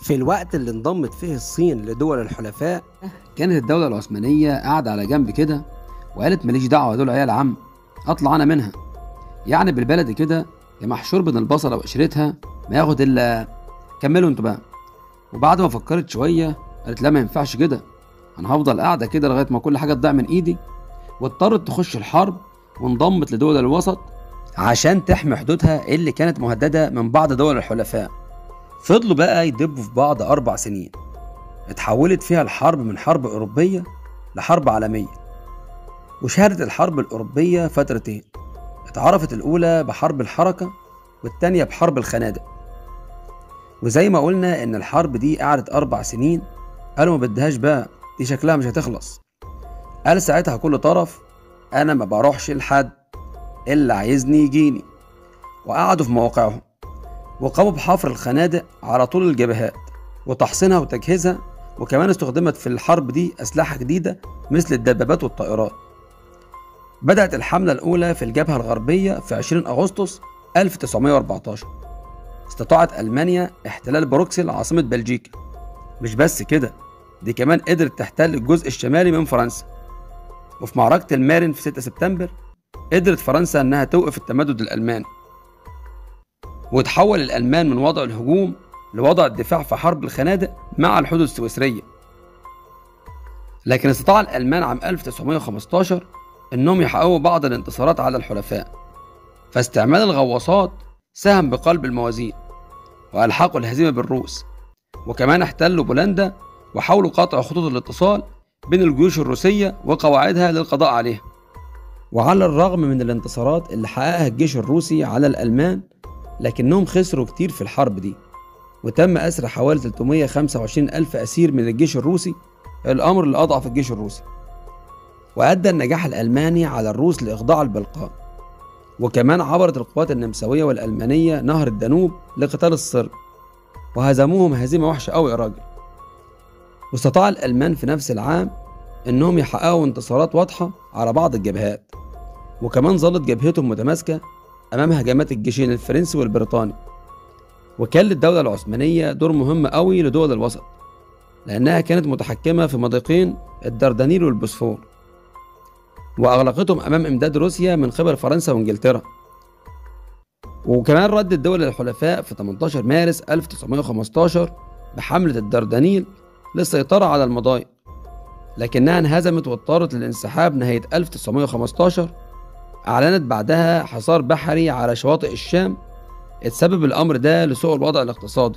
في الوقت اللي انضمت فيه الصين لدول الحلفاء كانت الدولة العثمانية قاعدة على جنب كده وقالت ماليش دعوة دول عيال عم أطلع أنا منها يعني بالبلدي كده يا محشور بين البصلة وقشرتها ما ياخد إلا كملوا انتوا بقى وبعد ما فكرت شوية قالت لا ما ينفعش كده أنا هفضل قاعدة كده لغاية ما كل حاجة تضيع من إيدي واضطرت تخش الحرب وانضمت لدول الوسط عشان تحمي حدودها اللي كانت مهددة من بعض دول الحلفاء فضلوا بقى يدبوا في بعض أربع سنين اتحولت فيها الحرب من حرب أوروبية لحرب عالمية وشهدت الحرب الأوروبية فترتين اتعرفت الأولى بحرب الحركة والتانية بحرب الخنادق وزي ما قلنا إن الحرب دي قعدت أربع سنين قالوا ما بدهاش بقى دي شكلها مش هتخلص قال ساعتها كل طرف أنا ما بروحش لحد اللي عايزني يجيني وقعدوا في مواقعهم وقاموا بحفر الخنادق على طول الجبهات وتحصينها وتجهيزها وكمان استخدمت في الحرب دي أسلحة جديدة مثل الدبابات والطائرات بدأت الحملة الأولى في الجبهة الغربية في 20 أغسطس 1914 استطاعت ألمانيا احتلال بروكسل عاصمة بلجيكا مش بس كده دي كمان قدرت تحتل الجزء الشمالي من فرنسا وفي معركة المارن في 6 سبتمبر قدرت فرنسا إنها توقف التمدد الألماني وتحول الألمان من وضع الهجوم لوضع الدفاع في حرب الخنادق مع الحدود السويسرية لكن استطاع الألمان عام 1915 إنهم يحققوا بعض الانتصارات على الحلفاء فاستعمال الغواصات ساهم بقلب الموازين وألحقوا الهزيمة بالروس وكمان احتلوا بولندا وحاولوا قطع خطوط الاتصال بين الجيوش الروسية وقواعدها للقضاء عليها وعلى الرغم من الانتصارات اللي حققها الجيش الروسي على الألمان لكنهم خسروا كتير في الحرب دي وتم أسر حوالي 325 ألف أسير من الجيش الروسي الأمر اللي أضعف الجيش الروسي وأدى النجاح الألماني على الروس لإخضاع البلقان وكمان عبرت القوات النمساوية والألمانية نهر الدانوب لقتال الصرب وهزموهم هزيمة وحشة أوي يا راجل واستطاع الألمان في نفس العام إنهم يحققوا انتصارات واضحة على بعض الجبهات وكمان ظلت جبهتهم متماسكة أمام هجمات الجيشين الفرنسي والبريطاني وكان للدولة العثمانية دور مهم قوي لدول الوسط لأنها كانت متحكمة في مضيقين الدردنيل والبوسفور وأغلقتهم أمام إمداد روسيا من قبل فرنسا وإنجلترا وكمان ردت دول الحلفاء في 18 مارس 1915 بحملة الدردنيل للسيطرة على المضايق لكنها انهزمت واضطرت للانسحاب نهاية 1915 أعلنت بعدها حصار بحري على شواطئ الشام اتسبب الأمر ده لسوء الوضع الاقتصادي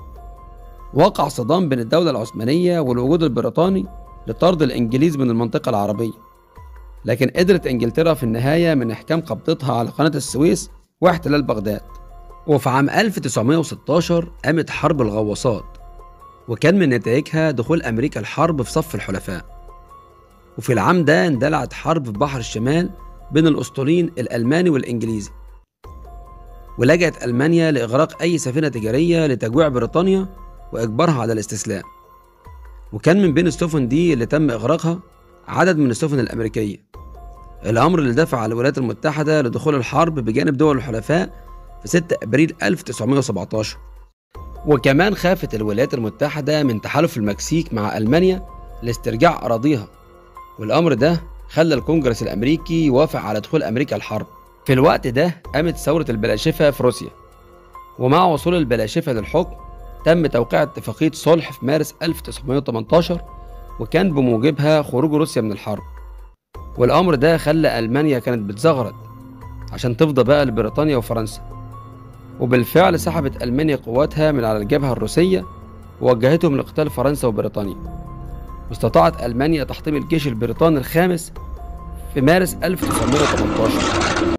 وقع صدام بين الدولة العثمانية والوجود البريطاني لطرد الإنجليز من المنطقة العربية لكن قدرت إنجلترا في النهاية من إحكام قبضتها على قناة السويس واحتلال بغداد وفي عام 1916 قامت حرب الغواصات وكان من نتائجها دخول أمريكا الحرب في صف الحلفاء وفي العام ده اندلعت حرب في بحر الشمال بين الأسطولين الألماني والإنجليزي ولجأت ألمانيا لإغراق أي سفينة تجارية لتجويع بريطانيا وإجبارها على الاستسلام وكان من بين السفن دي اللي تم إغراقها عدد من السفن الأمريكية الأمر اللي دفع الولايات المتحدة لدخول الحرب بجانب دول الحلفاء في 6 أبريل 1917 وكمان خافت الولايات المتحدة من تحالف المكسيك مع ألمانيا لاسترجاع أراضيها والأمر ده خلى الكونجرس الأمريكي يوافق على دخول أمريكا الحرب في الوقت ده قامت ثورة البلاشفة في روسيا ومع وصول البلاشفة للحكم تم توقيع اتفاقية صلح في مارس 1918 وكان بموجبها خروج روسيا من الحرب والأمر ده خلى ألمانيا كانت بتزغرد عشان تفضى بقى لبريطانيا وفرنسا وبالفعل سحبت ألمانيا قواتها من على الجبهة الروسية ووجهتهم لقتال فرنسا وبريطانيا واستطاعت ألمانيا تحطيم الجيش البريطاني الخامس في مارس 1918